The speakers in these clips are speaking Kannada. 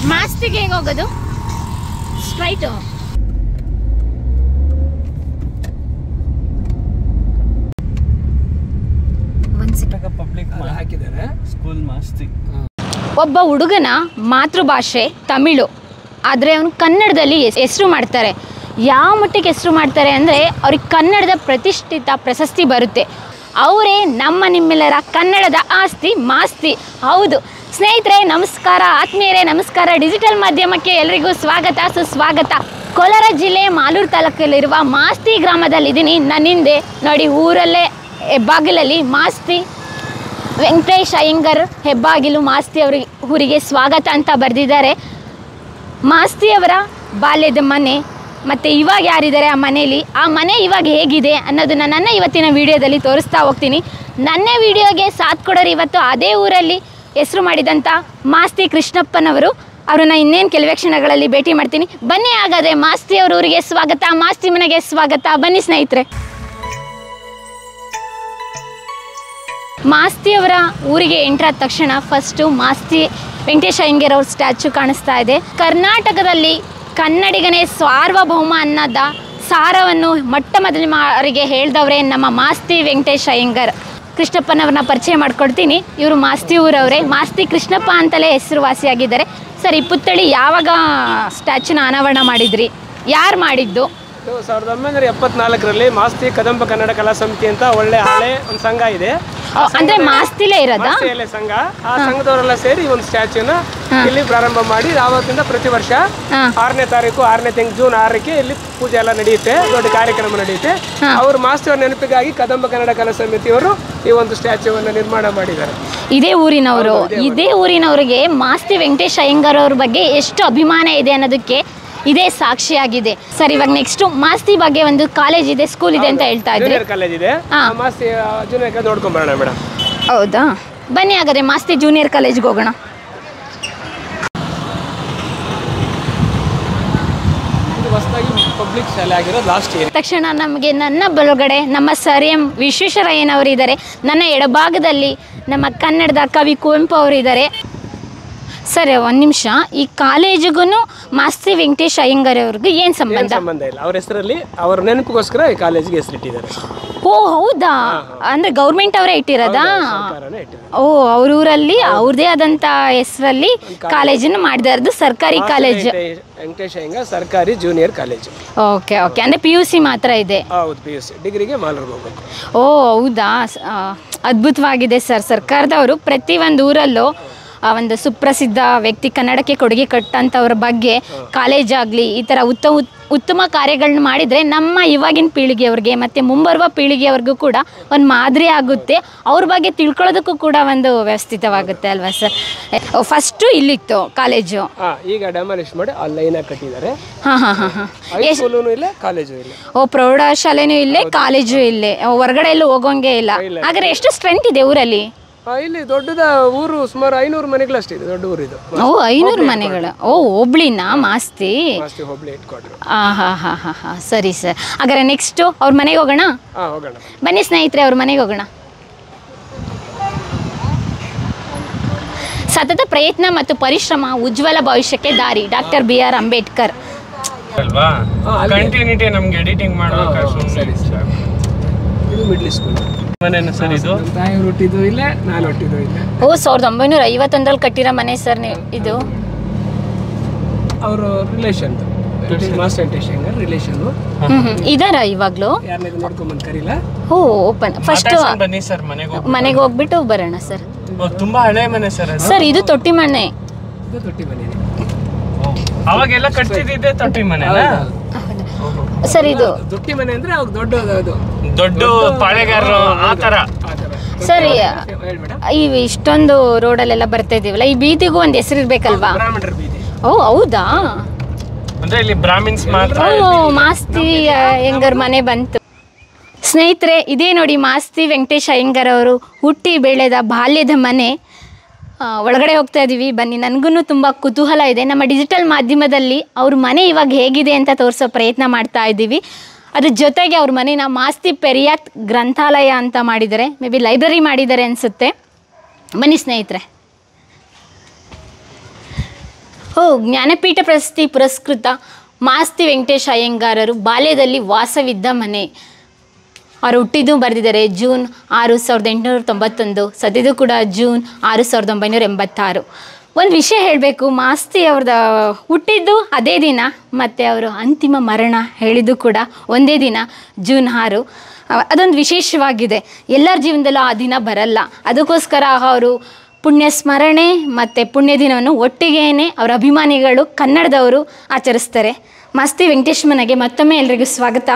ಮಾಸ್ತಿಗೆ ಹೇಗೆ ಹೋಗೋದು ಸ್ಟ್ರೈಟು ಪಬ್ಲಿಕ್ ಹಾಕಿದ್ದಾರೆ ಸ್ಕೂಲ್ ಮಾಸ್ತಿ ಒಬ್ಬ ಹುಡುಗನ ಮಾತೃಭಾಷೆ ತಮಿಳು ಆದರೆ ಅವನು ಕನ್ನಡದಲ್ಲಿ ಹೆಸರು ಮಾಡ್ತಾರೆ ಯಾವ ಮಟ್ಟಿಗೆ ಹೆಸರು ಮಾಡ್ತಾರೆ ಅಂದರೆ ಅವ್ರಿಗೆ ಕನ್ನಡದ ಪ್ರತಿಷ್ಠಿತ ಪ್ರಶಸ್ತಿ ಬರುತ್ತೆ ಅವರೇ ನಮ್ಮ ನಿಮ್ಮೆಲ್ಲರ ಕನ್ನಡದ ಆಸ್ತಿ ಮಾಸ್ತಿ ಹೌದು ಸ್ನೇಹಿತರೆ ನಮಸ್ಕಾರ ಆತ್ಮೀಯರೇ ನಮಸ್ಕಾರ ಡಿಜಿಟಲ್ ಮಾಧ್ಯಮಕ್ಕೆ ಎಲ್ರಿಗೂ ಸ್ವಾಗತ ಸುಸ್ವಾಗತ ಕೋಲಾರ ಜಿಲ್ಲೆ ಮಾಲೂರು ತಾಲೂಕಲ್ಲಿರುವ ಮಾಸ್ತಿ ಗ್ರಾಮದಲ್ಲಿದ್ದೀನಿ ನನ್ನ ಹಿಂದೆ ನೋಡಿ ಊರಲ್ಲೇ ಹೆಬ್ಬಾಗಿಲಲ್ಲಿ ಮಾಸ್ತಿ ವೆಂಕಟೇಶ್ ಅಯ್ಯಂಗರ್ ಹೆಬ್ಬಾಗಿಲು ಮಾಸ್ತಿ ಅವರಿಗೆ ಊರಿಗೆ ಸ್ವಾಗತ ಅಂತ ಬರೆದಿದ್ದಾರೆ ಮಾಸ್ತಿಯವರ ಬಾಲ್ಯದ ಮನೆ ಮತ್ತು ಇವಾಗ ಯಾರಿದ್ದಾರೆ ಆ ಮನೆಯಲ್ಲಿ ಆ ಮನೆ ಇವಾಗ ಹೇಗಿದೆ ಅನ್ನೋದನ್ನ ನನ್ನ ಇವತ್ತಿನ ವಿಡಿಯೋದಲ್ಲಿ ತೋರಿಸ್ತಾ ಹೋಗ್ತೀನಿ ನನ್ನ ವಿಡಿಯೋಗೆ ಸಾಥ್ ಕೊಡೋರು ಇವತ್ತು ಅದೇ ಊರಲ್ಲಿ ಹೆಸರು ಮಾಡಿದಂಥ ಮಾಸ್ತಿ ಕೃಷ್ಣಪ್ಪನವರು ಅವ್ರನ್ನ ಇನ್ನೇನು ಕೆಲವೇ ಕ್ಷಣಗಳಲ್ಲಿ ಭೇಟಿ ಮಾಡ್ತೀನಿ ಬನ್ನಿ ಹಾಗಾದರೆ ಮಾಸ್ತಿ ಅವ್ರ ಊರಿಗೆ ಸ್ವಾಗತ ಮಾಸ್ತಿ ಮನೆಗೆ ಸ್ವಾಗತ ಬನ್ನಿ ಸ್ನೇಹಿತರೆ ಮಾಸ್ತಿಯವರ ಊರಿಗೆ ಎಂಟ್ರಾದ ತಕ್ಷಣ ಫಸ್ಟು ಮಾಸ್ತಿ ವೆಂಕಟೇಶ ಅಯ್ಯಂಗರ್ ಅವ್ರ ಸ್ಟ್ಯಾಚು ಕಾಣಿಸ್ತಾ ಇದೆ ಕರ್ನಾಟಕದಲ್ಲಿ ಕನ್ನಡಿಗನೇ ಸಾರ್ವಭೌಮ ಅನ್ನೋದ ಸಾರವನ್ನು ಮೊಟ್ಟ ಮೊದಲ ಮಾರಿಗೆ ಹೇಳ್ದವ್ರೆ ನಮ್ಮ ಮಾಸ್ತಿ ವೆಂಕಟೇಶ್ ಅಯ್ಯಂಗರ್ ಕೃಷ್ಣಪ್ಪನವ್ರನ್ನ ಪರಿಚಯ ಮಾಡ್ಕೊಡ್ತೀನಿ ಇವರು ಮಾಸ್ತಿ ಊರವರೇ ಮಾಸ್ತಿ ಕೃಷ್ಣಪ್ಪ ಅಂತಲೇ ಹೆಸರುವಾಸಿಯಾಗಿದ್ದಾರೆ ಸರ್ ಈ ಪುತ್ಥಳಿ ಯಾವಾಗ ಸ್ಟ್ಯಾಚುನ ಅನಾವರಣ ಮಾಡಿದ್ರಿ ಯಾರು ಮಾಡಿದ್ದು ಇದು ಸಾವಿರದ ಒಂಬೈನೂರ ಎಪ್ಪತ್ನಾಲ್ಕರಲ್ಲಿ ಮಾಸ್ತಿ ಕದಂಬ ಕನ್ನಡ ಕಲಾ ಸಮಿತಿ ಅಂತ ಒಳ್ಳೆ ಹಳೆ ಒಂದು ಸಂಘ ಇದೆ ಅ, ಅಂದ್ರೆ ಮಾಸ್ತಿಲೇ ಇರೋದಾ ಮಾಸ್ತಿಯಲ್ಲೇ ಸಂಘ ಆ ಸಂಘದವರೆಲ್ಲ ಸೇರಿ ಒಂದು ಸ್ಟ್ಯಾಚ್ಯೂನ ಇಲ್ಲಿ ಪ್ರಾರಂಭ ಮಾಡಿ ಆವತ್ತಿಂದ ಪ್ರತಿ ವರ್ಷ ಹಾ. ಆರನೇ ತಾರೀಕು ಆರನೇ ತಿಂಗಳು ಜೂನ್ ಆರಕ್ಕೆ ಇಲ್ಲಿ ಪೂಜೆ ಎಲ್ಲ ನಡೆಯುತ್ತೆ ದೊಡ್ಡ ಕಾರ್ಯಕ್ರಮ ನಡೆಯುತ್ತೆ ಅವರು ಮಾಸ್ತಿಯವರ ನೆನಪಿಗಾಗಿ ಕದಂಬ ಕನ್ನಡ ಕಲಾ ಸಮಿತಿಯವರು ಈ ಒಂದು ಸ್ಟ್ಯಾಚ್ಯೂವನ್ನು ನಿರ್ಮಾಣ ಮಾಡಿದ್ದಾರೆ ಇದೇ ಊರಿನವರು ಇದೇ ಊರಿನವರಿಗೆ ಮಾಸ್ತಿ ವೆಂಕಟೇಶ್ ಅಯ್ಯಂಗಾರ್ ಅವ್ರ ಬಗ್ಗೆ ಎಷ್ಟು ಅಭಿಮಾನ ಇದೆ ಅನ್ನೋದಕ್ಕೆ ಇದೇ ಸಾಕ್ಷಿಯಾಗಿದೆ ಸರ್ ಇವಾಗ ನೆಕ್ಸ್ಟ್ ಮಾಸ್ತಿ ಬಗ್ಗೆ ಒಂದು ಕಾಲೇಜ್ ಇದೆ ಸ್ಕೂಲ್ ಇದೆ ಅಂತ ಹೇಳ್ತಾ ಇದ್ರಿ ಜೂನಿಯರ್ ಕಾಲೇಜ್ ಇದೆ ಹಾ. ಆ ಮಾಸ್ತಿ ಜೂನಿಯರ್ ಕಾಲೇಜ್ ನೋಡ್ಕೊಂಡ್ ಬರೋಣ ಮೇಡಮ್ ಹೌದಾ ಬನ್ನಿ ಹಾಗಾದ್ರೆ ಮಾಸ್ತಿ ಜೂನಿಯರ್ ಕಾಲೇಜ್ಗೆ ಹೋಗೋಣ ಇದು ಹೊಸದಾಗಿ ಪಬ್ಲಿಕ್ ಶಾಲೆ ಆಗಿರೋದು ಲಾಸ್ಟ್ ಇಯರ್ ತಕ್ಷಣ ನಮಗೆ ನನ್ನ ಬಲಗಡೆ ನಮ್ಮ ಸರ್ ಎಂ ವಿಶ್ವೇಶ್ವರಯ್ಯನವರು ಇದ್ದಾರೆ ನನ್ನ ಎಡಭಾಗದಲ್ಲಿ ನಮ್ಮ ಕನ್ನಡದ ಕವಿ ಕುವೆಂಪು ಅವರು ಇದ್ದಾರೆ ಸರ್ ಒಂದು ನಿಮಿಷ ಈ ಕಾಲೇಜಿಗೂ ಮಾಸ್ತಿ ವೆಂಕಟೇಶ್ ಅಯ್ಯಂಗಾರ್ ಅವ್ರಿಗೂ ಏನು ಸಂಬಂಧ ಸಂಬಂಧ ಇಲ್ಲ ಅವ್ರ ಹೆಸರಲ್ಲಿ ಅವ್ರ ನೆನಪಿಗೋಸ್ಕರ ಈ ಕಾಲೇಜಿಗೆ ಹೆಸರಿಟ್ಟಿದ್ದಾರೆ ಓ ಹೌದಾ ಅಂದ್ರೆ ಗೌರ್ಮೆಂಟ್ ಅವರೇ ಇಟ್ಟಿರೋದಾ ಸರ್ಕಾರನೇ ಇಟ್ಟಿದ್ದಾರೆ ಓ ಅವ್ರ ಊರಲ್ಲಿ ಅವ್ರದೇ ಆದಂತ ಹೆಸರಲ್ಲಿ ಕಾಲೇಜನ್ನು ಮಾಡಿದಾರದು ಸರ್ಕಾರಿ ಕಾಲೇಜ್ ವೆಂಕಟೇಶ್- ವೆಂಕಟೇಶ್ ಅಯ್ಯಂಗ ಸರ್ಕಾರಿ ಜೂನಿಯರ್ ಕಾಲೇಜು ಓಕೆ ಓಕೆ ಅಂದ್ರೆ ಪಿ ಯು ಸಿ ಮಾತ್ರ ಇದೆ ಹೌದು ಪಿ ಯು ಸಿ ಡಿಗ್ರಿಗೆ ಮಾಲೂರ್ಗೆ ಹೋಗ್ಬೇಕು ಓ ಹೌದಾ ಸ- ಆ, ಅದ್ಭುತವಾಗಿದೆ ಸರ್ ಸರ್ಕಾರದವರು ಪ್ರತಿ ಒಂದು ಊರಲ್ಲೂ ಆ ಒಂದು ಸುಪ್ರಸಿದ್ಧ ವ್ಯಕ್ತಿ ಕನ್ನಡಕ್ಕೆ ಕೊಡುಗೆ ಕೊಟ್ಟಂಥವ್ರ ಬಗ್ಗೆ ಕಾಲೇಜ್ ಆಗಲಿ ಈ ಥರ ಉತ್ತ ಉತ್- ಉತ್ತಮ ಕಾರ್ಯಗಳನ್ನ ಮಾಡಿದರೆ ನಮ್ಮ ಇವಾಗಿನ ಪೀಳಿಗೆಯವ್ರಿಗೆ ಮತ್ತು ಮುಂಬರುವ ಪೀಳಿಗೆಯವ್ರಿಗೂ ಕೂಡ ಒಂದು ಮಾದರಿ ಆಗುತ್ತೆ ಅವ್ರ ಬಗ್ಗೆ ತಿಳ್ಕೊಳ್ಳೋದಕ್ಕೂ ಕೂಡ ಒಂದು ವ್ಯವಸ್ಥಿತವಾಗುತ್ತೆ ಅಲ್ವಾ ಸರ್ ಫಸ್ಟು ಇಲ್ಲಿತ್ತು ಕಾಲೇಜು ಹಾ ಈಗ ಡೆಮಾಲಿಷ್ ಮಾಡಿ ಆ ಲೈನಾಗಿ ಕಟ್ಟಿದ್ದಾರೆ ಹಾಂ ಹಾಂ ಹಾಂ ಹಾಂ ಹೈಸ್ಕೂಲೂ ಇಲ್ಲ ಕಾಲೇಜು ಇಲ್ಲ ಓ ಪ್ರೌಢಶಾಲೆನೂ ಇಲ್ಲೇ ಕಾಲೇಜು ಇಲ್ಲೇ ಓ, ಹೊರಗಡೆ ಎಲ್ಲೂ ಹೋಗೋಂಗೆ ಇಲ್ಲ ಹಾಗಾದ್ರೆ ಎಷ್ಟು ಸ್ಟ್ರೆಂತ್ ಇದೆ ಊರಲ್ಲಿ ಆ, ಇಲ್ಲಿ ದೊಡ್ಡದ ಊರು ಸುಮಾರು ಐನೂರು ಮನೆಗಳಷ್ಟಿದೆ ದೊಡ್ಡ ಊರಿದು ಓ ಐನೂರು ಮನೆಗಳು ಓ ಒಬ್ಳಿನ ಮಾಸ್ತಿ ಮಾಸ್ತಿ ಹೋಬಳಿ ಇಟ್ಕೊಟ್ರು ಆ ಹಾ ಹಾ ಹಾ ಹಾ ಸರಿ ಸರ್ ಹಾಗಾದ್ರೆ ನೆಕ್ಸ್ಟು ಅವ್ರ ಮನೆಗೆ ಹೋಗೋಣ ಹಾ ಹೋಗೋಣ ಬನ್ನಿ ಸ್ನೇಹಿತರೆ ಅವ್ರ ಮನೆಗೆ ಹೋಗೋಣ ಸತತ ಪ್ರಯತ್ನ ಮತ್ತು ಪರಿಶ್ರಮ ಉಜ್ವಲ ಭವಿಷ್ಯಕ್ಕೆ ದಾರಿ ಡಾಕ್ಟರ್ ಬಿ ಆರ್ ಅಂಬೇಡ್ಕರ್ ಅಲ್ವಾ ಕಂಟಿನ್ಯೂಟಿ ನಮ್ಗೆ ಎಡಿಟಿಂಗ್ ಮಾಡ್ಬೇಕಾದ್ರೆ ಸರಿ ಇದು ಮಿಡ್ಲ್ ಸ್ಕೂಲ್ ಮನೇನ ಸರ್ ಇದು ನಮ್ಮ ತಾಯಿಯವ್ರು ಹುಟ್ಟಿದ್ದು ಇಲ್ಲೇ ನಾನು ಹುಟ್ಟಿದ್ದು ಇಲ್ಲೇ ಓ ಸಾವಿರದ ಒಂಬೈನೂರ ಐವತ್ತೊಂದರಲ್ಲಿ ಕಟ್ಟಿರೋ ಮನೆ ಸರ್ ನೀವು ಇದು ಅವರು relation master Venkatesh Iyengar relation ಹ್ಮ್ ಹ್ಮ್ ಇದಾರ ಇವಾಗಲೂ ಯಾರನ್ನ ನೋಡ್ಕೊಂಬಂದು ಕರೀಲ ಓ ಓಪನ್ ಫಸ್ಟ್ ಮಾತಾಡ್ಸ್ಕೊಂಡ್ ಬನ್ನಿ ಸರ್ ಮನೆಗೆ ಹೋಗಿ ಮನೆಗೆ ಹೋಗ್ಬಿಟ್ಟು ಬರೋಣ ಸರ್ ಓ, ತುಂಬಾ ಹಳೆ ಮನೆ ಸರ್ ಅದು ಸರ್ ಇದು ತೊಟ್ಟಿ ಮನೆ ಇದು ತೊಟ್ಟಿ ಮನೆ ಇದೆ. ಅವಾಗೆಲ್ಲ ಕಟ್ತಿದ್ದೆ ತೊಟ್ಟಿ ಮನೆನಾ ಸರ್ ಇದು ತೊಟ್ಟಿ ಮನೆ ಅಂದ್ರೆ ಅವ್ರು ದೊಡ್ಡದು ಅದು ದೊಡ್ಡ ಪಾಳೆಗಾರರು ಆ ತರ ಆ ಥರ ಸರ್ ಹೇಳ್ಬೇಡ ಈ ಇಷ್ಟೊಂದು ರೋಡಲ್ಲೆಲ್ಲ ಬರ್ತಾ ಇದೀವಲ್ಲ ಈ ಬೀದಿಗೂ ಒಂದು ಹೆಸರು ಇರ್ಬೇಕಲ್ವಾ ಬ್ರಾಹ್ಮಣರ ಬೀದಿ ಓ ಹೌದಾ ಅಂದ್ರೆ ಇಲ್ಲಿ ಬ್ರಾಹ್ಮಿನ್ಸ್ ಮಾತ್ರ ಓ ಮಾಸ್ತಿ ಹೆಂಗರ್ ಮನೆ ಬಂತು ಸ್ನೇಹಿತರೆ ಇದೇ ನೋಡಿ ಮಾಸ್ತಿ ವೆಂಕಟೇಶ್ ಅಯ್ಯಂಗರ್ ಅವರು ಹುಟ್ಟಿ ಬೆಳೆದ ಬಾಲ್ಯದ ಮನೆ ಆ, ಒಳಗಡೆ ಹೋಗ್ತಾ ಇದ್ದೀವಿ ಬನ್ನಿ ನನಗೂ ತುಂಬ ಕುತೂಹಲ ಇದೆ ನಮ್ಮ ಡಿಜಿಟಲ್ ಮಾಧ್ಯಮದಲ್ಲಿ ಅವ್ರ ಮನೆ ಇವಾಗ ಹೇಗಿದೆ ಅಂತ ತೋರಿಸೋ ಪ್ರಯತ್ನ ಮಾಡ್ತಾ ಇದ್ದೀವಿ ಅದ್ರ ಜೊತೆಗೆ ಅವ್ರ ಮನೇನ ಮಾಸ್ತಿ ಪೆರಿಯಾತ್ ಗ್ರಂಥಾಲಯ ಅಂತ ಮಾಡಿದ್ದಾರೆ ಮೇ ಬಿ ಲೈಬ್ರರಿ ಮಾಡಿದ್ದಾರೆ ಅನಿಸುತ್ತೆ ಬನ್ನಿ ಸ್ನೇಹಿತರೆ ಓ ಜ್ಞಾನಪೀಠ ಪ್ರಶಸ್ತಿ ಪುರಸ್ಕೃತ ಮಾಸ್ತಿ ವೆಂಕಟೇಶ್ ಅಯ್ಯಂಗಾರರು ಬಾಲ್ಯದಲ್ಲಿ ವಾಸವಿದ್ದ ಮನೆ ಅವರು ಹುಟ್ಟಿದ್ದು ಬರೆದಿದ್ದಾರೆ ಜೂನ್ ಆರು ಸಾವಿರದ ಎಂಟುನೂರ ತೊಂಬತ್ತೊಂದು ಸದ್ಯದ್ದು ಕೂಡ ಜೂನ್ ಆರು ಸಾವಿರದ ಒಂಬೈನೂರ ಎಂಬತ್ತಾರು ಒಂದು ವಿಷಯ ಹೇಳಬೇಕು ಮಾಸ್ತಿ ಅವ್ರದ ಹುಟ್ಟಿದ್ದು ಅದೇ ದಿನ ಮತ್ತು ಅವರು ಅಂತಿಮ ಮರಣ ಹೇಳಿದ್ದು ಕೂಡ ಒಂದೇ ದಿನ ಜೂನ್ ಆರು ಅ- ಅದೊಂದು ವಿಶೇಷವಾಗಿದೆ ಎಲ್ಲರ ಜೀವನದಲ್ಲೂ ಆ ದಿನ ಬರಲ್ಲ ಅದಕ್ಕೋಸ್ಕರ ಅವರು ಪುಣ್ಯ ಸ್ಮರಣೆ ಮತ್ತು ಪುಣ್ಯ ದಿನವನ್ನು ಒಟ್ಟಿಗೇನೆ ಅವರ ಅಭಿಮಾನಿಗಳು ಕನ್ನಡದವರು ಆಚರಿಸ್ತಾರೆ ಮಾಸ್ತಿ ವೆಂಕಟೇಶ್ ಮನೆಗೆ ಮತ್ತೊಮ್ಮೆ ಎಲ್ರಿಗೂ ಸ್ವಾಗತ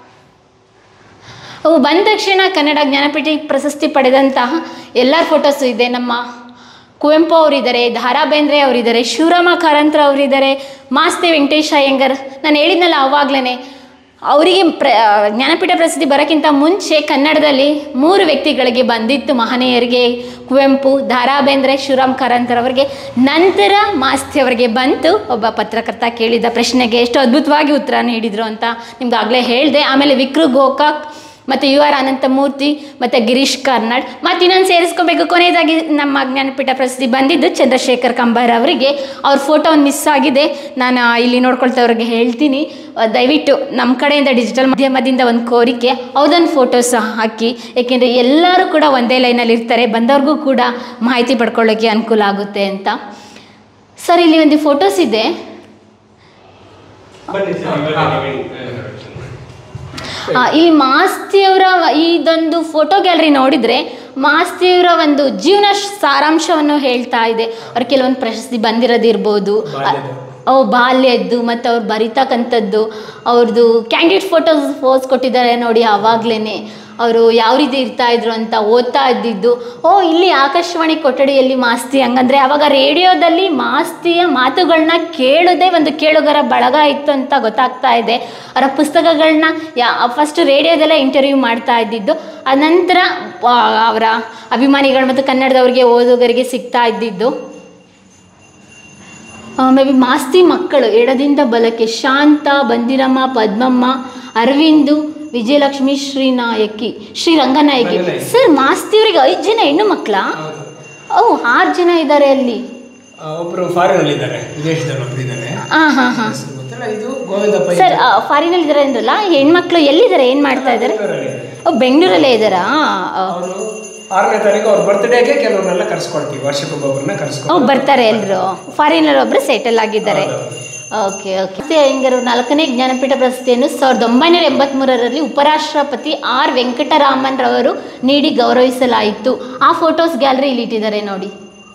ಅವು ಬಂದ ತಕ್ಷಣ ಕನ್ನಡ ಜ್ಞಾನಪೀಠ ಪ್ರಶಸ್ತಿ ಪಡೆದಂತಹ ಎಲ್ಲರ ಫೋಟೋಸು ಇದೆ ನಮ್ಮ ಕುವೆಂಪು ಅವರಿದ್ದಾರೆ ಧಾರಾ ಬೇಂದ್ರೆ ಅವರಿದ್ದಾರೆ ಶಿವರಾಮ ಕಾರಂತರ ಅವರಿದ್ದಾರೆ ಮಾಸ್ತಿ ವೆಂಕಟೇಶ ಅಯ್ಯಂಗರ್ ನಾನು ಹೇಳಿದ್ನಲ್ಲ ಅವಾಗಲೇ ಅವರಿಗೆ ಪ್ರ ಜ್ಞಾನಪೀಠ ಪ್ರಸಿದ್ಧಿ ಬರೋಕ್ಕಿಂತ ಮುಂಚೆ ಕನ್ನಡದಲ್ಲಿ ಮೂರು ವ್ಯಕ್ತಿಗಳಿಗೆ ಬಂದಿತ್ತು ಮಹನೀಯರಿಗೆ ಕುವೆಂಪು ಧಾರಾ ಬೇಂದ್ರೆ ಶಿವರಾಮ್ ಕಾರಂತರ ಅವರಿಗೆ ನಂತರ ಮಾಸ್ತಿ ಅವರಿಗೆ ಬಂತು ಒಬ್ಬ ಪತ್ರಕರ್ತ ಕೇಳಿದ ಪ್ರಶ್ನೆಗೆ ಎಷ್ಟು ಅದ್ಭುತವಾಗಿ ಉತ್ತರ ನೀಡಿದರು ಅಂತ ನಿಮ್ಗೆ ಆಗಲೇ ಹೇಳಿದೆ ಆಮೇಲೆ ವಿಕ್ರು ಗೋಕಾಕ್ ಮತ್ತು ಯು ಆರ್ ಅನಂತಮೂರ್ತಿ ಮತ್ತು ಗಿರೀಶ್ ಕಾರ್ನಾಡ್ ಮತ್ತು ಇನ್ನೊಂದು ಸೇರಿಸ್ಕೊಬೇಕು ಕೊನೆಯದಾಗಿ ನಮ್ಮ ಜ್ಞಾನಪೀಠ ಪ್ರಸಿದ್ಧಿ ಬಂದಿದ್ದು ಚಂದ್ರಶೇಖರ್ ಕಂಬಾರ್ ಅವರಿಗೆ ಅವ್ರ ಫೋಟೋ ಒಂದು ಮಿಸ್ ಆಗಿದೆ ನಾನು ಇಲ್ಲಿ ನೋಡ್ಕೊಳ್ತವ್ರಿಗೆ ಹೇಳ್ತೀನಿ ಅಹ್, ದಯವಿಟ್ಟು ನಮ್ಮ ಕಡೆಯಿಂದ ಡಿಜಿಟಲ್ ಮಾಧ್ಯಮದಿಂದ ಒಂದು ಕೋರಿಕೆ ಅವ್ರದೊಂದು ಫೋಟೋ ಸಹ ಹಾಕಿ ಏಕೆಂದರೆ ಎಲ್ಲರೂ ಕೂಡ ಒಂದೇ ಲೈನಲ್ಲಿ ಇರ್ತಾರೆ ಬಂದವ್ರಿಗೂ ಕೂಡ ಮಾಹಿತಿ ಪಡ್ಕೊಳ್ಳೋಕ್ಕೆ ಅನುಕೂಲ ಆಗುತ್ತೆ ಅಂತ ಸರ್ ಇಲ್ಲಿ ಒಂದು ಫೋಟೋಸ್ ಇದೆ ಆ, ಇಲ್ಲಿ ಮಾಸ್ತಿಯವರ ಇದೊಂದು ಫೋಟೋ ಗ್ಯಾಲರಿ ನೋಡಿದರೆ ಮಾಸ್ತಿಯವರ ಒಂದು ಜೀವನ ಶ್- ಸಾರಾಂಶವನ್ನು ಹೇಳ್ತಾ ಇದೆ ಅವ್ರ ಕೆಲವೊಂದು ಪ್ರಶಸ್ತಿ ಬಂದಿರೋದಿರ್ಬೋದು ಓ ಬಾಲ್ಯದ್ದು ಮತ್ತು ಅವ್ರು ಬರಿತಕ್ಕಂಥದ್ದು ಅವ್ರದ್ದು ಕ್ಯಾಂಡಿಡೇಟ್ ಫೋಟೋಸ್ ಪೋಸ್ ಕೊಟ್ಟಿದ್ದಾರೆ ನೋಡಿ ಆವಾಗಲೇ ಅವರು ಯಾವ ರೀತಿ ಇರ್ತಾ ಇದ್ರು ಅಂತ ಓದ್ತಾ ಇದ್ದಿದ್ದು ಓ ಇಲ್ಲಿ ಆಕಾಶವಾಣಿ ಕೊಠಡಿಯಲ್ಲಿ ಮಾಸ್ತಿ ಹಂಗಂದ್ರೆ ಅವಾಗ ರೇಡಿಯೋದಲ್ಲಿ ಮಾಸ್ತಿಯ ಮಾತುಗಳನ್ನ ಕೇಳೋದೇ ಒಂದು ಕೇಳುಗರ ಬಳಗ ಇತ್ತು ಅಂತ ಗೊತ್ತಾಗ್ತಾ ಇದೆ ಅವರ ಪುಸ್ತಕಗಳನ್ನ ಯಾ ಫಸ್ಟ್ ರೇಡಿಯೋದಲ್ಲೇ ಇಂಟರ್ವ್ಯೂ ಮಾಡ್ತಾ ಇದ್ದಿದ್ದು ಅನಂತರ ಆ, ಅವರ ಅಭಿಮಾನಿಗಳು ಮತ್ತು ಕನ್ನಡದವರಿಗೆ ಓದುಗರಿಗೆ ಸಿಗ್ತಾ ಇದ್ದಿದ್ದು ಮೇ ಬಿ ಮಾಸ್ತಿ ಮಕ್ಕಳು ಎಡದಿಂದ ಬಲಕ್ಕೆ ಶಾಂತ ಬಂದಿರಮ್ಮ ಪದ್ಮಮ್ಮ ಅರವಿಂದು ವಿಜಯಲಕ್ಷ್ಮಿ ಶ್ರೀನಾಯಕಿ ಶ್ರೀರಂಗನಾಯಕಿ ಸರ್ ಮಾಸ್ತಿಯವರಿಗೆ ಐದು ಜನ ಹೆಣ್ಣು ಮಕ್ಕಳ ಓ ಆರು ಜನ ಇದ್ದಾರೆ ಅಲ್ಲಿ ಒಬ್ಬರು ಫಾರಿನಲ್ಲಿ ಇದ್ದಾರೆ ವಿದೇಶದಲ್ಲಿ ಒಬ್ರು ಇದ್ದಾರೆ ಹಾಂ ಹಾಂ ಹಾಂ ಗೊತ್ತಿಲ್ಲ ಇದು ಗೋವಿಂದ ಪೈ ಸರ್ ಫಾರಿನಲ್ಲಿ ಇದ್ದಾರೆ ಅಂದ್ರಲ್ಲ ಹೆಣ್ಮಕ್ಳು ಎಲ್ಲಿದ್ದಾರೆ ಏನು ಮಾಡ್ತಾ ಇದ್ದಾರೆ ಓ ಬೆಂಗಳೂರಲ್ಲೇ ಇದ್ದಾರಾ ಅವರು ಆರನೇ ತಾರೀಕು ಅವ್ರ ಬರ್ತ್ಡೇಗೆ ಕೆಲವ್ರನ್ನೆಲ್ಲ ಕರ್ಸ್ಕೊಳ್ತೀವಿ ವರ್ಷಕ್ಕೊಬ್ಬೊಬ್ಬರನ್ನ ಓ ಕರ್ಸ್ಕೊಂಡು ಬರ್ತಾರೆ ಎಲ್ಲರೂ ಫಾರಿನಲ್ಲಿ ಒಬ್ಬರು ಸೆಟಲ್ ಆಗಿದ್ದಾರೆ ಓಕೆ ಓಕೆ ಮತ್ತೆ ಹಿಂಗರು ನಾಲ್ಕನೇ ಜ್ಞಾನಪೀಠ ಪ್ರಶಸ್ತಿಯನ್ನು ಸಾವಿರದ ಒಂಬೈನೂರ ಎಂಬತ್ತ್ಮೂರರಲ್ಲಿ ಉಪರಾಷ್ಟ್ರಪತಿ ಆರ್ ವೆಂಕಟರಾಮನ್ ರವರು ನೀಡಿ ಗೌರವಿಸಲಾಯಿತು ಆ ಫೋಟೋಸ್ ಗ್ಯಾಲರಿ ಇಲ್ಲಿ ಇಟ್ಟಿದ್ದಾರೆ ನೋಡಿ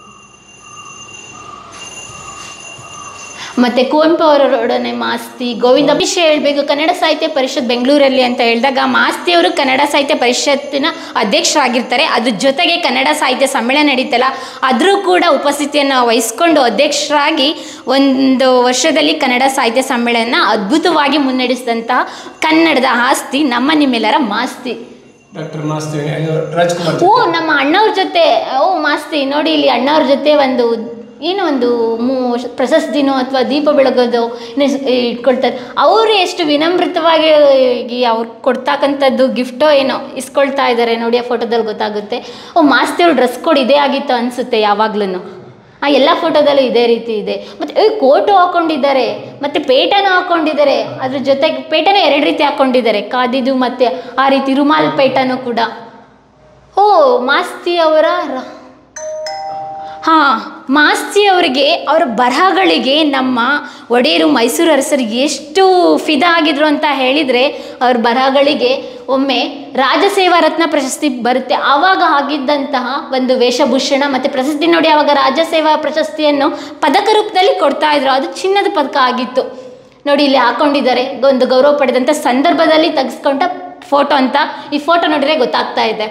ಮತ್ತೆ ಕುವೆಂಪು ಅವರೊಡನೆ ಮಾಸ್ತಿ ಗೋವಿಂದ ವಿಷಯ ಹೇಳಬೇಕು ಕನ್ನಡ ಸಾಹಿತ್ಯ ಪರಿಷತ್ ಬೆಂಗಳೂರಲ್ಲಿ ಅಂತ ಹೇಳಿದಾಗ ಮಾಸ್ತಿ ಅವರು ಕನ್ನಡ ಸಾಹಿತ್ಯ ಪರಿಷತ್ತಿನ ಅಧ್ಯಕ್ಷರಾಗಿರ್ತಾರೆ ಅದ್ರ ಜೊತೆಗೆ ಕನ್ನಡ ಸಾಹಿತ್ಯ ಸಮ್ಮೇಳನ ನಡೀತಲ್ಲ ಅದ್ರೂ ಕೂಡ ಉಪಸ್ಥಿತಿಯನ್ನು ವಹಿಸ್ಕೊಂಡು ಅಧ್ಯಕ್ಷರಾಗಿ ಒಂದು ವರ್ಷದಲ್ಲಿ ಕನ್ನಡ ಸಾಹಿತ್ಯ ಸಮ್ಮೇಳನ ಅದ್ಭುತವಾಗಿ ಮುನ್ನಡೆಸಿದಂತಹ ಕನ್ನಡದ ಆಸ್ತಿ ನಮ್ಮ ನಿಮ್ಮೆಲ್ಲರ ಮಾಸ್ತಿ ಡಾಕ್ಟರ್ ಮಾಸ್ತಿ ರಾಜ್ಕುಮಾರ್ ಓ ನಮ್ಮ ಅಣ್ಣವ್ರ ಜೊತೆ ಓ ಮಾಸ್ತಿ ನೋಡಿ ಇಲ್ಲಿ ಅಣ್ಣವ್ರ ಜೊತೆ ಒಂದು ಏನೋ ಒಂದು ಮೂ ಪ್ರಶಸ್ತಿನೋ ಅಥವಾ ದೀಪ ಬೆಳಗೋದು ಏನೋ ಇಸ್- ಇಟ್ಕೊಳ್ತಾರೆ ಅವರು ಎಷ್ಟು ವಿನಮ್ರತವಾಗಿ ಈ ಅವ್ರು ಕೊಡ್ತಕ್ಕಂಥದ್ದು ಗಿಫ್ಟೋ ಏನೋ ಇಸ್ಕೊಳ್ತಾ ಇದ್ದಾರೆ ನೋಡಿ ಆ ಫೋಟೋದಲ್ಲಿ ಗೊತ್ತಾಗುತ್ತೆ ಓ ಮಾಸ್ತಿ ಅವ್ರ ಡ್ರೆಸ್ ಕೋಡ್ ಇದೇ ಆಗಿತ್ತು ಅನಿಸುತ್ತೆ ಯಾವಾಗ್ಲೂ ಆ ಎಲ್ಲ ಫೋಟೋದಲ್ಲೂ ಇದೇ ರೀತಿ ಇದೆ ಮತ್ತು ಏ ಕೋಟು ಹಾಕೊಂಡಿದ್ದಾರೆ ಮತ್ತು ಪೇಟನೂ ಹಾಕೊಂಡಿದ್ದಾರೆ ಅದ್ರ ಜೊತೆಗೆ ಪೇಟನೂ ಎರಡು ರೀತಿ ಹಾಕೊಂಡಿದ್ದಾರೆ ಕಾದಿದ್ದು ಮತ್ತು ಆ ರೀತಿ ರುಮಾಲ್ ಪೇಟನೂ ಕೂಡ ಓ ಮಾಸ್ತಿ ಅವರ ರ- ಹಾ ಮಾಸ್ತಿ ಅವರಿಗೆ ಅವರ ಬರಹಗಳಿಗೆ ನಮ್ಮ ಒಡೆಯರು ಮೈಸೂರು ಅರಸರು ಎಷ್ಟು ಫಿದಾ ಆಗಿದ್ರು ಅಂತ ಹೇಳಿದರೆ ಅವ್ರ ಬರಹಗಳಿಗೆ ಒಮ್ಮೆ ರಾಜಸೇವಾ ರತ್ನ ಪ್ರಶಸ್ತಿ ಬರುತ್ತೆ ಆವಾಗ ಆಗಿದ್ದಂತಹ ಒಂದು ವೇಷಭೂಷಣ ಮತ್ತು ಪ್ರಶಸ್ತಿ ನೋಡಿ ಆವಾಗ ರಾಜಸೇವಾ ಪ್ರಶಸ್ತಿಯನ್ನು ಪದಕ ರೂಪದಲ್ಲಿ ಕೊಡ್ತಾ ಇದ್ರು ಅದು ಚಿನ್ನದ ಪದಕ ಆಗಿತ್ತು ನೋಡಿ ಇಲ್ಲಿ ಹಾಕೊಂಡಿದ್ದಾರೆ ಒಂದು ಗೌರವ ಪಡೆದಂಥ ಸಂದರ್ಭದಲ್ಲಿ ತೆಗೆಸ್ಕೊಂಡ ಫೋಟೋ ಅಂತ ಈ ಫೋಟೋ ನೋಡಿದ್ರೆ ಗೊತ್ತಾಗ್ತಾ ಇದೆ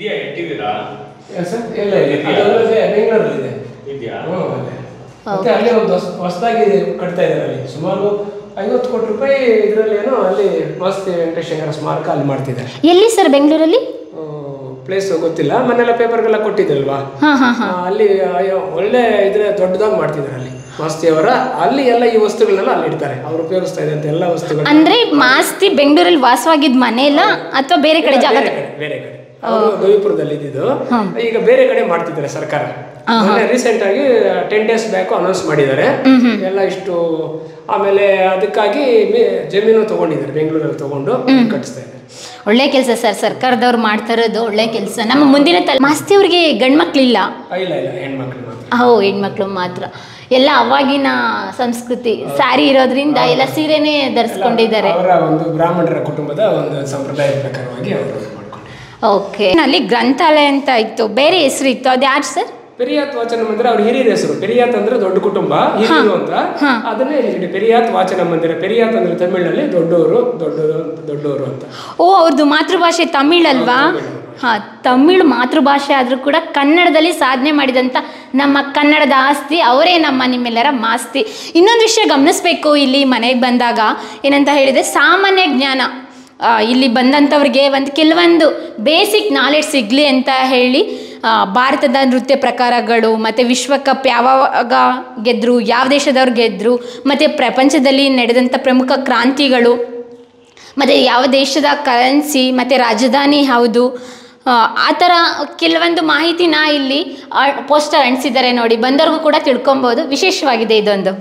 ಸರ್ ಇಲ್ಲ ಇಲ್ಲ ಅದಲ್ಲದೆ ಬೆಂಗಳೂರಲ್ಲಿದೆ ಹ್ಮ್, ಅದೇ. ಮತ್ತೆ ಅಲ್ಲಿ ಒಂದು ಹೊಸ ಹೊಸದಾಗಿ ಕಟ್ತಾ ಇದ್ದಾರೆ ಅಲ್ಲಿ ಸುಮಾರು ಐವತ್ತು ಕೋಟಿ ರೂಪಾಯಿ ಇದರಲ್ಲಿ ಏನೋ ಅಲ್ಲಿ ಮಾಸ್ತಿ ವೆಂಕಟೇಶ್ವರ ಸ್ಮಾರಕ ಅಲ್ಲಿ ಮಾಡ್ತಿದ್ದಾರೆ ಎಲ್ಲಿ ಸರ್ ಬೆಂಗಳೂರಲ್ಲಿ ಪ್ಲೇಸ್ ಗೊತ್ತಿಲ್ಲ ಮೊನ್ನೆಲ್ಲ ಪೇಪರ್ಗೆಲ್ಲ ಕೊಟ್ಟಿದ್ದಲ್ವಾ ಹಾಂ ಹಾಂ ಹಾಂ ಆ, ಅಲ್ಲಿ ಅಯ್ಯೋ, ಒಳ್ಳೆ ಇದ್ರೆ ದೊಡ್ಡದಾಗಿ ಮಾಡ್ತಿದ್ದಾರೆ ಅಲ್ಲಿ ಮಾಸ್ತಿ ಅವರ ಅಲ್ಲಿ ಎಲ್ಲ ಈ ವಸ್ತುಗಳನ್ನೆಲ್ಲ ಅಲ್ಲಿ ಇಡ್ತಾರೆ ಅವ್ರು ಉಪಯೋಗಿಸ್ತಾ ಇದ್ದಂತ ಎಲ್ಲ ವಸ್ತುಗಳು ಅಂದ್ರೆ ಮಾಸ್ತಿ ಬೆಂಗಳೂರಲ್ಲಿ ವಾಸವಾಗಿದ್ದ ಮನೆಯಲ್ಲ ಅಥವಾ ಬೇರೆ ಕಡೆ ಜಾಗ ಬೇರೆ ಕಡೆ ಬೇರೆ ಕಡೆ ಅವರು ಗವಿಪುರದಲ್ಲಿ ಇದ್ದಿದ್ದು ಈಗ ಬೇರೆ ಕಡೆ ಮಾಡ್ತಿದ್ದಾರೆ ಸರ್ಕಾರ ರೀಸೆಂಟ್ ಆಗಿ ಟೆನ್ ಡೇಸ್ ಬ್ಯಾಕ್ ಅನೌನ್ಸ್ ಮಾಡಿದ್ದಾರೆ ಎಲ್ಲ ಇಷ್ಟು ಆಮೇಲೆ ಅದಕ್ಕಾಗಿ ಮೇ- ಜಮೀನು ತಗೊಂಡಿದ್ದಾರೆ ಬೆಂಗಳೂರಲ್ಲಿ ತಗೊಂಡು ಕಟ್ಟಿಸ್ತಾ ಇದ್ದಾರೆ ಒಳ್ಳೆ ಕೆಲಸ ಸರ್ ಸರ್ಕಾರದವ್ರು ಮಾಡ್ತಾ ಇರೋದು ಒಳ್ಳೆ ಕೆಲಸ ನಮ್ಮ ಮುಂದಿನ ತಲೆ ಮಾಸ್ತಿ ಅವ್ರಿಗೆ ಗಂಡ್ಮಕ್ಳಿಲ್ಲ ಆ, ಇಲ್ಲ ಇಲ್ಲ ಹೆಣ್ಮಕ್ಳು ಮಾತ್ರ ಹೋ ಹೆಣ್ಮಕ್ಳು ಮಾತ್ರ ಎಲ್ಲ ಅವಾಗಿನ ಸಂಸ್ಕೃತಿ ಸ್ಯಾರಿ ಇರೋದ್ರಿಂದ ಎಲ್ಲ ಸೀರೆನೇ ಧರಿಸ್ಕೊಂಡಿದ್ದಾರೆ ಅವರ ಒಂದು ಬ್ರಾಹ್ಮಣರ ಕುಟುಂಬದ ಒಂದು ಸಂಪ್ರದಾಯದ ಪ್ರಕಾರವಾಗಿ ಅವರು ಮಾಡ್ಕೊಂಡಿದ್ದಾರೆ ಓಕೆ ಅಲ್ಲಿ ಗ್ರಂಥಾಲಯ ಅಂತ ಇತ್ತು ಬೇರೆ ಹೆಸರು ಇತ್ತು ಅದು ಯಾರು ಸರ್ ಪೆರಿಯಾತ್ ವಾಚನ ಮಂದಿರ ಅವ್ರ ಹಿರಿಯರ ಹೆಸರು ಪೆರಿಯಾತ್ ಅಂದ್ರೆ ದೊಡ್ಡ ಕುಟುಂಬ ಹಿರಿಯರು ಅಂತ ಅದನ್ನೇ ಇಲ್ಲಿ ಪೆರಿಯಾತ್ ವಾಚನ ಮಂದಿರ ಪೆರಿಯಾತ್ ಅಂದ್ರೆ ತಮಿಳಿನಲ್ಲಿ ದೊಡ್ಡವರು ದೊಡ್ಡವರು ದೊಡ್ಡವರು ಅಂತ ಓ ಅವ್ರದ್ದು ಮಾತೃಭಾಷೆ ತಮಿಳ್ ಅಲ್ವಾ ಹಾ ತಮಿಳು ಮಾತೃಭಾಷೆ ಆದರೂ ಕೂಡ ಕನ್ನಡದಲ್ಲಿ ಸಾಧನೆ ಮಾಡಿದಂಥ ನಮ್ಮ ಕನ್ನಡದ ಆಸ್ತಿ ಅವರೇ ನಮ್ಮ ನಿಮ್ಮೆಲ್ಲರ ಮಾಸ್ತಿ ಇನ್ನೊಂದು ವಿಷಯ ಗಮನಿಸ್ಬೇಕು ಇಲ್ಲಿ ಮನೆಗೆ ಬಂದಾಗ ಏನಂತ ಹೇಳಿದರೆ ಸಾಮಾನ್ಯ ಜ್ಞಾನ ಆ, ಇಲ್ಲಿ ಬಂದಂಥವ್ರಿಗೆ ಒಂದು ಕೆಲವೊಂದು ಬೇಸಿಕ್ ನಾಲೆಡ್ಜ್ ಸಿಗಲಿ ಅಂತ ಹೇಳಿ ಆ, ಭಾರತದ ನೃತ್ಯ ಪ್ರಕಾರಗಳು ಮತ್ತು ವಿಶ್ವಕಪ್ ಯಾವಾಗ ಗೆದ್ದರು ಯಾವ ದೇಶದವ್ರು ಗೆದ್ದರು ಮತ್ತು ಪ್ರಪಂಚದಲ್ಲಿ ನಡೆದಂಥ ಪ್ರಮುಖ ಕ್ರಾಂತಿಗಳು ಮತ್ತು ಯಾವ ದೇಶದ ಕರೆನ್ಸಿ ಮತ್ತು ರಾಜಧಾನಿ ಯಾವುದು ಆ, ಆ ಥರ ಕೆಲವೊಂದು ಮಾಹಿತಿನ ಇಲ್ಲಿ ಪೋಸ್ಟರ್ ಅಂಟಿಸಿದ್ದಾರೆ ನೋಡಿ ಬಂದವ್ರಿಗೂ ಕೂಡ ತಿಳ್ಕೊಬೋದು ವಿಶೇಷವಾಗಿದೆ ಇದೊಂದು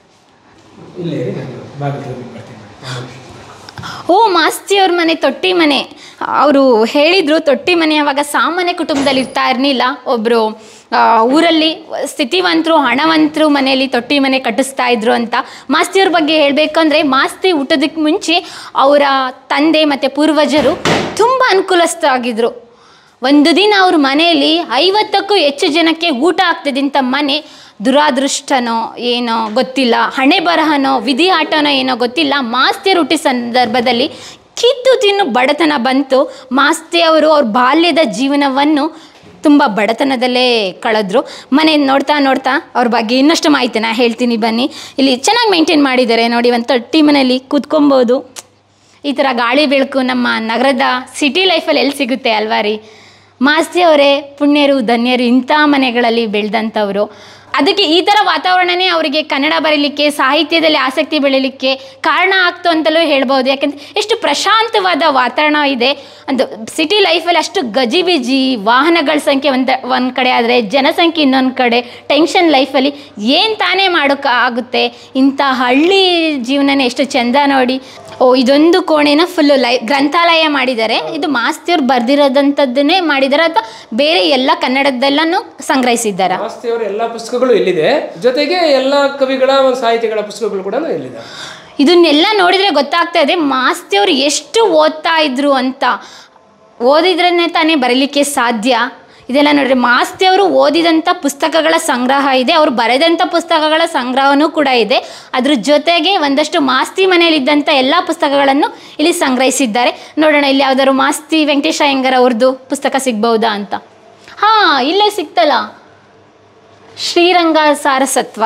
ಇಲ್ಲೇ ಇರಿ, ನಾನು ಬಾಗಿಲಲ್ಲಿ ಬರ್ತೀನಿ ಮಾಡಿ. ಓ ಮಾಸ್ತಿ ಅವ್ರ ಮನೆ ತೊಟ್ಟಿ ಮನೆ ಅವರು ಹೇಳಿದರು ತೊಟ್ಟಿ ಮನೆ ಅವಾಗ ಸಾಮಾನ್ಯ ಕುಟುಂಬದಲ್ಲಿ ಇರ್ತಾ ಇರಲಿಲ್ಲ ಒಬ್ಬರು ಊರಲ್ಲಿ ಸ್ಥಿತಿವಂತರು ಹಣವಂತರು ಮನೆಯಲ್ಲಿ ತೊಟ್ಟಿ ಮನೆ ಕಟ್ಟಿಸ್ತಾ ಇದ್ರು ಅಂತ ಮಾಸ್ತಿಯವ್ರ ಬಗ್ಗೆ ಹೇಳಬೇಕಂದ್ರೆ ಮಾಸ್ತಿ ಊಟದಕ್ಕೆ ಮುಂಚೆ ಅವರ ತಂದೆ ಮತ್ತು ಪೂರ್ವಜರು ತುಂಬ ಅನುಕೂಲಸ್ಥರಾಗಿದ್ದರು ಒಂದು ದಿನ ಅವ್ರ ಮನೆಯಲ್ಲಿ ಐವತ್ತಕ್ಕೂ ಹೆಚ್ಚು ಜನಕ್ಕೆ ಊಟ ಆಗ್ತಿದ್ದಂಥ ಮನೆ ದುರಾದೃಷ್ಟನೋ ಏನೋ ಗೊತ್ತಿಲ್ಲ ಹಣೆ ಬರಹನೋ ವಿಧಿ ಆಟನೋ ಏನೋ ಗೊತ್ತಿಲ್ಲ ಮಾಸ್ತಿ ಹುಟ್ಟಿ ಸಂದರ್ಭದಲ್ಲಿ ಕಿತ್ತು ತಿನ್ನು ಬಡತನ ಬಂತು ಮಾಸ್ತಿ ಅವರು ಅವ್ರ ಬಾಲ್ಯದ ಜೀವನವನ್ನು ತುಂಬ ಬಡತನದಲ್ಲೇ ಕಳೆದ್ರು ಮನೆ ನೋಡ್ತಾ ನೋಡ್ತಾ ಅವ್ರ ಬಗ್ಗೆ ಇನ್ನಷ್ಟು ಮಾಹಿತಿನ ಹೇಳ್ತೀನಿ ಬನ್ನಿ ಇಲ್ಲಿ ಚೆನ್ನಾಗಿ ಮೇಂಟೈನ್ ಮಾಡಿದ್ದಾರೆ ನೋಡಿ ಒಂದು ತೊಟ್ಟಿ ಮನೆಯಲ್ಲಿ ಕೂತ್ಕೊಬೋದು ಈ ಥರ ಗಾಳಿ ಬೆಳಕು ನಮ್ಮ ನಗರದ ಸಿಟಿ ಲೈಫಲ್ಲಿ ಎಲ್ಲಿ ಸಿಗುತ್ತೆ ಅಲ್ವಾ ರೀ ಮಾಸ್ತಿ ಅವರೇ ಪುಣ್ಯರು ಧನ್ಯರು ಇಂಥ ಮನೆಗಳಲ್ಲಿ ಬೆಳೆದಂಥವ್ರು ಅದಕ್ಕೆ ಈ ಥರ ವಾತಾವರಣನೇ ಅವರಿಗೆ ಕನ್ನಡ ಬರೀಲಿಕ್ಕೆ ಸಾಹಿತ್ಯದಲ್ಲಿ ಆಸಕ್ತಿ ಬೆಳೀಲಿಕ್ಕೆ ಕಾರಣ ಆಗ್ತು ಅಂತಲೂ ಹೇಳ್ಬೋದು ಯಾಕಂದರೆ ಎಷ್ಟು ಪ್ರಶಾಂತವಾದ ವಾತಾವರಣ ಇದೆ ಒಂದು ಸಿಟಿ ಲೈಫಲ್ಲಿ ಅಷ್ಟು ಗಜಿಬಿಜಿ ವಾಹನಗಳ ಸಂಖ್ಯೆ ಒಂದು ಒಂದು ಕಡೆ ಆದರೆ ಜನಸಂಖ್ಯೆ ಇನ್ನೊಂದು ಕಡೆ ಟೆನ್ಷನ್ ಲೈಫಲ್ಲಿ ಏನು ತಾನೇ ಮಾಡೋಕ್ಕೆ ಆಗುತ್ತೆ ಇಂಥ ಹಳ್ಳಿ ಜೀವನನೇ ಎಷ್ಟು ಚೆಂದ ನೋಡಿ ಓ ಇದೊಂದು ಕೋಣೆನ ಫುಲ್ಲು ಲೈ ಗ್ರಂಥಾಲಯ ಮಾಡಿದ್ದಾರೆ ಇದು ಮಾಸ್ತಿಯವ್ರು ಬರೆದಿರೋದಂಥದ್ದನ್ನೇ ಮಾಡಿದ್ದಾರೆ ಅಥವಾ ಬೇರೆ ಎಲ್ಲ ಕನ್ನಡದೆಲ್ಲನೂ ಸಂಗ್ರಹಿಸಿದ್ದಾರಾ ಮಾಸ್ತಿಯವರ ಎಲ್ಲ ಪುಸ್ತಕಗಳು ಇಲ್ಲಿದೆ ಜೊತೆಗೆ ಎಲ್ಲ ಕವಿಗಳ ಒಂದು ಸಾಹಿತಿಗಳ ಪುಸ್ತಕಗಳು ಕೂಡ ಇಲ್ಲಿದೆ ಇದನ್ನೆಲ್ಲ ನೋಡಿದರೆ ಗೊತ್ತಾಗ್ತಾ ಇದೆ ಮಾಸ್ತಿಯವರು ಎಷ್ಟು ಓದ್ತಾ ಇದ್ರು ಅಂತ ಓದಿದ್ರೇ ತಾನೇ ಬರೀಲಿಕ್ಕೆ ಸಾಧ್ಯ ಇದೆಲ್ಲ ನೋಡ್ರಿ ಮಾಸ್ತಿಯವರು ಓದಿದಂಥ ಪುಸ್ತಕಗಳ ಸಂಗ್ರಹ ಇದೆ ಅವರು ಬರೆದಂಥ ಪುಸ್ತಕಗಳ ಸಂಗ್ರಹವೂ ಕೂಡ ಇದೆ ಅದ್ರ ಜೊತೆಗೆ ಒಂದಷ್ಟು ಮಾಸ್ತಿ ಮನೆಯಲ್ಲಿದ್ದಂಥ ಎಲ್ಲ ಪುಸ್ತಕಗಳನ್ನು ಇಲ್ಲಿ ಸಂಗ್ರಹಿಸಿದ್ದಾರೆ ನೋಡೋಣ ಇಲ್ಲಿ ಯಾವ್ದಾದ್ರು ಮಾಸ್ತಿ ವೆಂಕಟೇಶ ಅಯ್ಯಂಗಾರ್ ಅವ್ರದ್ದು ಪುಸ್ತಕ ಸಿಗ್ಬಹುದಾ ಅಂತ ಹಾಂ ಇಲ್ಲೇ ಸಿಕ್ತಲ್ಲ ಶ್ರೀರಂಗ ಸಾರಸತ್ವ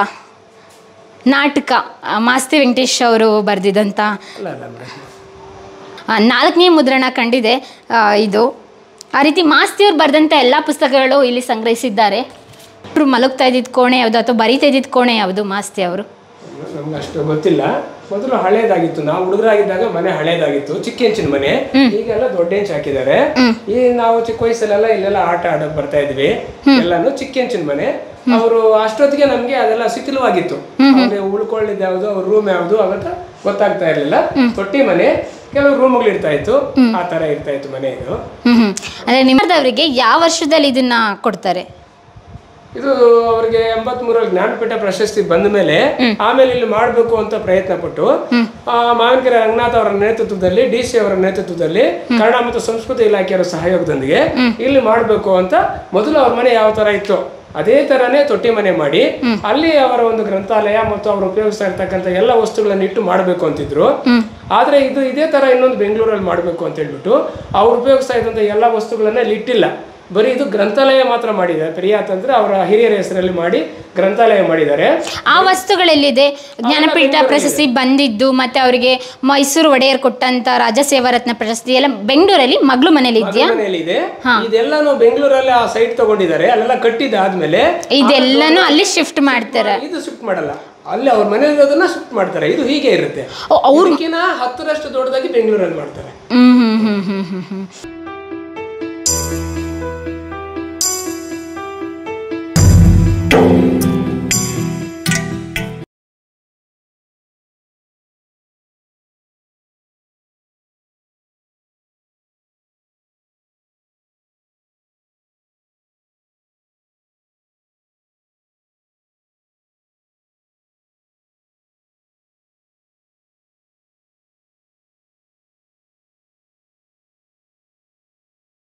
ನಾಟಕ ಆ, ಮಾಸ್ತಿ ವೆಂಕಟೇಶ್ ಅವರು ಬರೆದಿದ್ದಂಥ ಅಲ್ಲ ಅಲ್ಲ ಮೇಡಮ್ ಆ, ನಾಲ್ಕನೇ ಮುದ್ರಣ ಕಂಡಿದೆ ಆ, ಇದು ಆ ರೀತಿ ಮಾಸ್ತಿಯವ್ರು ಬರೆದಂಥ ಎಲ್ಲ ಪುಸ್ತಕಗಳು ಇಲ್ಲಿ ಸಂಗ್ರಹಿಸಿದ್ದಾರೆ ಅವರು ಮಲಗ್ತಾ ಇದ್ದಿದ್ದು ಕೋಣೆ ಯಾವುದು ಅಥವಾ ಬರೀತಾ ಇದ್ದಿದ್ದು ಕೋಣೆ ಯಾವುದು ಮಾಸ್ತಿ ಅವರು ನಮ್ಗೆ ಅಷ್ಟು ಗೊತ್ತಿಲ್ಲ ಮೊದಲು ಹಳೇದಾಗಿತ್ತು ನಾವು ಹುಡುಗರಾಗಿದ್ದಾಗ ಮನೆ ಹಳೇದಾಗಿತ್ತು ಚಿಕ್ಕ ಹೆಂಚಿನ ಮನೆ ಈಗೆಲ್ಲ ದೊಡ್ಡ ಹೆಂಚು ಹಾಕಿದ್ದಾರೆ ಈ ನಾವು ಚಿಕ್ಕ ವಯಸ್ಸಲ್ಲೆಲ್ಲ ಇಲ್ಲೆಲ್ಲ ಆಟ ಆಡಕ್ ಬರ್ತಾ ಇದ್ವಿ ಎಲ್ಲಾನು ಚಿಕ್ಕ ಹೆಂಚಿನ ಮನೆ ಅವರು ಅಷ್ಟೊತ್ತಿಗೆ ನಮ್ಗೆ ಅದೆಲ್ಲ ಶಿಥಿಲವಾಗಿತ್ತು ಅವ್ರಿಗೆ ಉಳ್ಕೊಳ್ಳಿದ್ದು ಯಾವುದು ಅವ್ರ ರೂಮ್ ಯಾವುದು ಅವಂತ ಗೊತ್ತಾಗ್ತಾ ಇರ್ಲಿಲ್ಲ ತೊಟ್ಟಿ ಮನೆ ಕೆಲವು ರೂಮ್ಗಳು ಇರ್ತಾ ಇತ್ತು ಆ ತರ ಇರ್ತಾ ಇತ್ತು ಮನೆ ಇದು ಹ್ಞೂ ಹ್ಞೂ ಅಂದರೆ ನಿಮ್ಮದವರಿಗೆ ಯಾವ ವರ್ಷದಲ್ಲಿ ಇದನ್ನ ಕೊಡ್ತಾರೆ ಇದು ಅವರಿಗೆ ಎಂಬತ್ ಮೂರಲ್ಲಿ ಜ್ಞಾನಪೀಠ ಪ್ರಶಸ್ತಿ ಬಂದ ಮೇಲೆ ಆಮೇಲೆ ಇಲ್ಲಿ ಮಾಡಬೇಕು ಅಂತ ಪ್ರಯತ್ನ ಪಟ್ಟು ಆ, ಮಾವಿನಕೆರೆ ರಂಗನಾಥ್ ಅವರ ನೇತೃತ್ವದಲ್ಲಿ ಡಿ ಸಿ ಅವರ ನೇತೃತ್ವದಲ್ಲಿ ಕನ್ನಡ ಮತ್ತು ಸಂಸ್ಕೃತಿ ಇಲಾಖೆಯವರ ಸಹಯೋಗದೊಂದಿಗೆ ಇಲ್ಲಿ ಮಾಡಬೇಕು ಅಂತ ಮೊದಲು ಅವ್ರ ಮನೆ ಯಾವ ತರ ಇತ್ತು ಅದೇ ತರನೇ ತೊಟ್ಟಿ ಮನೆ ಮಾಡಿ ಅಲ್ಲಿ ಅವರ ಒಂದು ಗ್ರಂಥಾಲಯ ಮತ್ತು ಅವರು ಉಪಯೋಗಿಸ್ತಾ ಇರ್ತಕ್ಕಂಥ ಎಲ್ಲ ವಸ್ತುಗಳನ್ನ ಇಟ್ಟು ಮಾಡಬೇಕು ಅಂತಿದ್ರು ಆದ್ರೆ ಇದು ಇದೇ ತರ ಇನ್ನೊಂದು ಬೆಂಗಳೂರಲ್ಲಿ ಮಾಡಬೇಕು ಅಂತ ಹೇಳ್ಬಿಟ್ಟು ಅವ್ರು ಉಪಯೋಗಿಸ್ತಾ ಇದ್ದಂಥ ಎಲ್ಲ ವಸ್ತುಗಳನ್ನ ಇಲ್ಲಿ ಇಟ್ಟಿಲ್ಲ ಬರೀ ಇದು ಗ್ರಂಥಾಲಯ ಮಾತ್ರ ಮಾಡಿದ್ದಾರೆ ಪ್ರಿಯಾತ್ ಅಂದ್ರೆ ಅವರ ಹಿರಿಯರ ಹೆಸರಲ್ಲಿ ಮಾಡಿ ಗ್ರಂಥಾಲಯ ಮಾಡಿದ್ದಾರೆ ಆ ವಸ್ತುಗಳೆಲ್ಲಿದೆ ಜ್ಞಾನಪೀಠ ಪ್ರಶಸ್ತಿ ಬಂದಿದ್ದು ಮತ್ತು ಅವರಿಗೆ ಮೈಸೂರು ಒಡೆಯರ್ ಕೊಟ್ಟಂಥ ರಾಜ ಸೇವಾರತ್ನ ಪ್ರಶಸ್ತಿ ಎಲ್ಲ ಬೆಂಗಳೂರಲ್ಲಿ ಮಗಳು ಮನೇಲಿ ಇದೆಯಾ ಮನೆಯಲ್ಲಿ ಇದೆ ಇದೆಲ್ಲಾನು ಬೆಂಗಳೂರಲ್ಲಿ ಆ ಸೈಟ್ ತಗೊಂಡಿದ್ದಾರೆ ಅಲ್ಲೆಲ್ಲ ಕಟ್ಟಿದ್ದಾದ್ಮೇಲೆ ಇದೆಲ್ಲನೂ ಅಲ್ಲಿ ಶಿಫ್ಟ್ ಮಾಡ್ತಾರೆ ಇದು ಶಿಫ್ಟ್ ಮಾಡಲ್ಲ ಅಲ್ಲಿ ಅವ್ರ ಮನೆಯಲ್ಲಿರೋದನ್ನ ಶಿಫ್ಟ್ ಮಾಡ್ತಾರೆ ಇದು ಹೀಗೆ ಇರುತ್ತೆ ಓ, ಅವ್ರಿಗಿನ ಹತ್ತರಷ್ಟು ದೊಡ್ಡದಾಗಿ ಬೆಂಗಳೂರಲ್ಲಿ ಮಾಡ್ತಾರೆ ಹ್ಮ್ ಹ್ಮ್ ಹ್ಮ್ ಹ್ಮ್ ಹ್ಮ್ ಹ್ಮ್